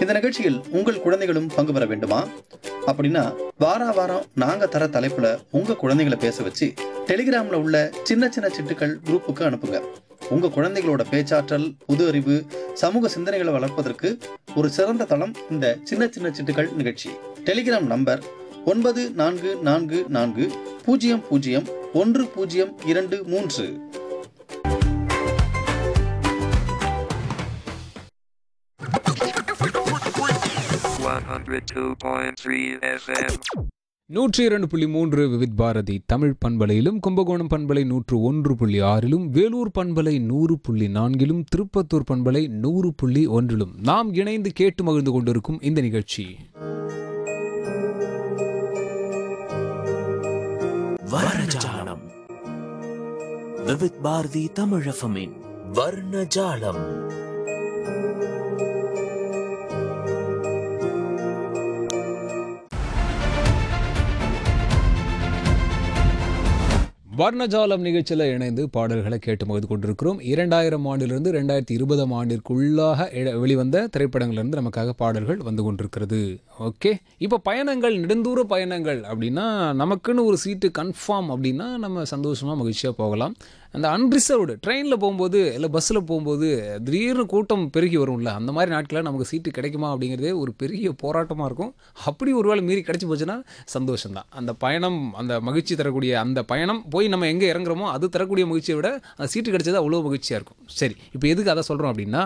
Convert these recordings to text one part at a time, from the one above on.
இந்த நிகழ்ச்சியில் உங்கள் குழந்தைகளும் பங்கு பெற வேண்டுமா அப்படின்னா வாரா வாரம் நாங்க தர தலைப்புல உங்க குழந்தைகளை பேச வச்சு டெலிகிராம்ல உள்ள சின்ன சின்ன சிட்டுக்கள் குரூப்புக்கு அனுப்புங்க உங்க குழந்தைகளோட பேச்சாற்றல் புது அறிவு சமூக சிந்தனைகளை வளர்ப்பதற்கு ஒரு சிறந்த தளம் இந்த சின்ன சின்ன சிட்டுக்கள் நிகழ்ச்சி டெலிகிராம் நம்பர் ஒன்பது நான்கு நான்கு நான்கு பூஜ்ஜியம் பூஜ்ஜியம் ஒன்று பூஜ்ஜியம் இரண்டு மூன்று 102.3 FM. நூற்றி இரண்டு புள்ளி மூன்று விவித் பாரதி தமிழ் பண்பலையிலும் கும்பகோணம் பண்பலை நூற்று ஒன்று புள்ளி ஆறிலும் வேலூர் பண்பலை நூறு புள்ளி நான்கிலும் திருப்பத்தூர் பண்பலை நூறு புள்ளி ஒன்றிலும் நாம் இணைந்து கேட்டு மகிழ்ந்து கொண்டிருக்கும் இந்த நிகழ்ச்சி வர்ணஜாலம் விவித் பாரதி தமிழஃபமின் வர்ணஜாலம் வர்ணஜாலம் நிகழ்ச்சியில் இணைந்து பாடல்களை கேட்டு மகிழ்ந்து கொண்டிருக்கிறோம் இரண்டாயிரம் ஆண்டிலிருந்து ரெண்டாயிரத்தி இருபதாம் ஆண்டிற்குள்ளாக இட- வெளிவந்த திரைப்படங்களிலிருந்து நமக்காக பாடல்கள் வந்து கொண்டிருக்கிறது ஓகே இப்போ பயணங்கள் நெடுந்தூர பயணங்கள் அப்படின்னா நமக்குன்னு ஒரு சீட்டு கன்ஃபார்ம் அப்படின்னா நம்ம சந்தோஷமாக மகிழ்ச்சியாக போகலாம் அந்த அன்ரிசர்வ்டு ட்ரெயினில் போகும்போது இல்லை பஸ்ஸில் போகும்போது திடீர்னு கூட்டம் பெருகி வரும்ல அந்த மாதிரி நாட்களில் நமக்கு சீட்டு கிடைக்குமா அப்படிங்கிறதே ஒரு பெரிய போராட்டமாக இருக்கும் அப்படி ஒரு வேளை மீறி கிடைச்சி போச்சுன்னா சந்தோஷம்தான் அந்த பயணம் அந்த மகிழ்ச்சி தரக்கூடிய அந்த பயணம் போய் நம்ம எங்கே இறங்குறோமோ அது தரக்கூடிய மகிழ்ச்சியை விட அந்த சீட்டு கிடைச்சது அவ்வளோ மகிழ்ச்சியாக இருக்கும் சரி இப்போ எதுக்கு அதை சொல்கிறோம் அப்படின்னா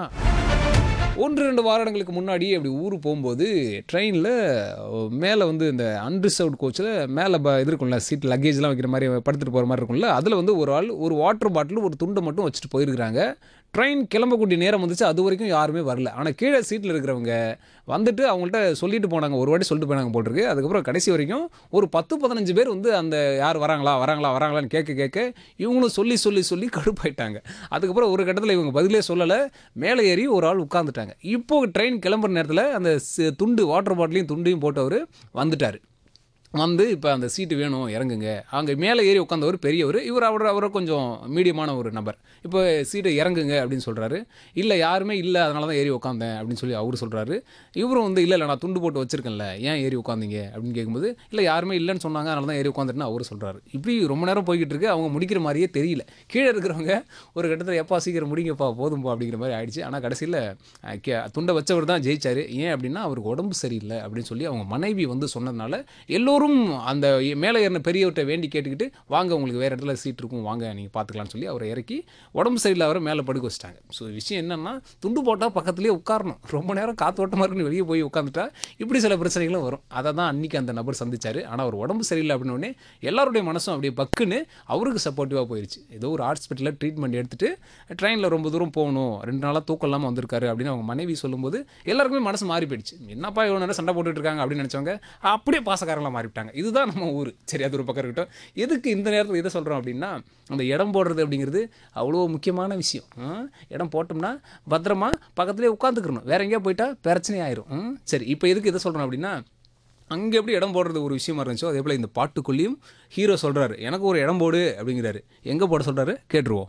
ஒன்று ரெண்டு வாரங்களுக்கு முன்னாடி அப்படி ஊர் போகும்போது ட்ரெயினில் மேலே வந்து இந்த அன்ரிசர்வ்டு கோச்சில் மேலே ப இது இருக்கும்ல சீட் லக்கேஜ்லாம் வைக்கிற மாதிரி படுத்துட்டு போகிற மாதிரி இருக்கும்ல அதில் வந்து ஒரு ஆள் ஒரு வாட்டர் பாட்டில் ஒரு துண்டை மட்டும் வச்சுட்டு போயிருக்கிறாங்க ட்ரெயின் கிளம்பக்கூடிய நேரம் வந்துச்சு அது வரைக்கும் யாருமே வரல ஆனால் கீழே சீட்டில் இருக்கிறவங்க வந்துட்டு அவங்கள்ட்ட சொல்லிட்டு போனாங்க ஒரு வாட்டி சொல்லிட்டு போனாங்க போட்டிருக்கு அதுக்கப்புறம் கடைசி வரைக்கும் ஒரு பத்து பதினஞ்சு பேர் வந்து அந்த யார் வராங்களா வராங்களா வராங்களான்னு கேட்க கேட்க இவங்களும் சொல்லி சொல்லி சொல்லி கடுப்பாயிட்டாங்க அதுக்கப்புறம் ஒரு கட்டத்தில் இவங்க பதிலே சொல்லலை மேலே ஏறி ஒரு ஆள் உட்காந்துட்டாங்க இப்போ ட்ரெயின் கிளம்புற நேரத்தில் அந்த சி- துண்டு வாட்டர் பாட்டிலையும் துண்டையும் போட்டவர் வந்துட்டார் வந்து இப்போ அந்த சீட்டு வேணும் இறங்குங்க அங்கே மேலே ஏறி உட்காந்தவர் பெரியவர் இவர் அவர் அவரை கொஞ்சம் மீடியமான ஒரு நபர் இப்போ சீட்டை இறங்குங்க அப்படின்னு சொல்கிறாரு இல்லை யாருமே இல்லை அதனால தான் ஏறி உட்காந்தேன் அப்படின்னு சொல்லி அவர் சொல்கிறாரு இவரும் வந்து இல்லை இல்லை நான் துண்டு போட்டு வச்சிருக்கேன்ல ஏன் ஏறி உட்காந்தீங்க அப்படின்னு கேட்கும்போது இல்லை யாருமே இல்லைன்னு சொன்னாங்க அதனால தான் ஏறி உட்காந்துட்டுன்னு அவர் சொல்கிறாரு இப்படி ரொம்ப நேரம் போய்கிட்டு இருக்கு அவங்க முடிக்கிற மாதிரியே தெரியல கீழே இருக்கிறவங்க ஒரு கட்டத்தில் எப்பா சீக்கிரம் முடிங்கப்பா போதும்பா அப்படிங்கிற மாதிரி ஆயிடுச்சு ஆனால் கடைசியில் துண்டை வச்சவர் தான் ஜெயிச்சாரு ஏன் அப்படின்னா அவருக்கு உடம்பு சரியில்லை அப்படின்னு சொல்லி அவங்க மனைவி வந்து சொன்னதுனால எல்லோரும் அந்த மேலே ஏறின பெரியவர்கிட்ட வேண்டி கேட்டுக்கிட்டு வாங்க உங்களுக்கு வேறு இடத்துல சீட் இருக்கும் வாங்க நீங்கள் பார்த்துக்கலாம்னு சொல்லி அவரை இறக்கி உடம்பு சரியில்லை அவரை மேலே படுக்க வச்சிட்டாங்க ஸோ விஷயம் என்னன்னா துண்டு போட்டால் பக்கத்துலேயே உட்காரணும் ரொம்ப நேரம் காத்தோட்டமாக இருக்குன்னு வெளியே போய் உட்காந்துட்டா இப்படி சில பிரச்சனைகளும் வரும் அதை தான் அன்னைக்கு அந்த நபர் சந்திச்சாரு ஆனால் அவர் உடம்பு சரியில்லை அப்படின்னு உடனே எல்லாருடைய மனசும் அப்படியே பக்குன்னு அவருக்கு சப்போர்ட்டிவாக போயிடுச்சு ஏதோ ஒரு ஹாஸ்பிட்டலில் ட்ரீட்மெண்ட் எடுத்துட்டு ட்ரெயினில் ரொம்ப தூரம் போகணும் ரெண்டு நாளாக தூக்கம் இல்லாமல் வந்திருக்காரு அப்படின்னு அவங்க மனைவி சொல்லும்போது எல்லாருக்குமே மனசு மாறி போயிடுச்சு என்னப்பா இவ்வளோ நேரம் சண்டை போட்டுட்டு இருக்காங்க அப்படின்னு நினச்சவங்க அப்படியே பாசக்காரங்களாக மாறிவிட்டாங்க இதுதான் நம்ம ஊர் சரி அது ஒரு பக்கம் இருக்கட்டும் எதுக்கு இந்த நேரத்தில் இதை சொல்கிறோம் அப்படின்னா அந்த இடம் போடுறது அப்படிங்கிறது அவ்வளோ முக்கியமான விஷயம் ஆ? இடம் போட்டோம்னா பத்திரமா பக்கத்துலேயே உட்காந்துக்கிறணும் வேற எங்கேயா போயிட்டா பிரச்சனை ஆயிரும் ம்? சரி இப்போ எதுக்கு இதை சொல்கிறோம் அப்படின்னா அங்கே எப்படி இடம் போடுறது ஒரு விஷயமா இருந்துச்சோ அதே போல் இந்த பாட்டுக்குள்ளேயும் ஹீரோ சொல்கிறாரு எனக்கு ஒரு இடம் போடு அப்படிங்கிறாரு எங்கே போட சொல்கிறாரு கேட்டுருவோம்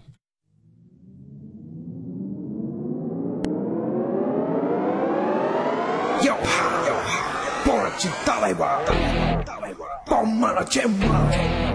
要哈要哈，波尔吉大来吧，大来吧，宝马了剑马。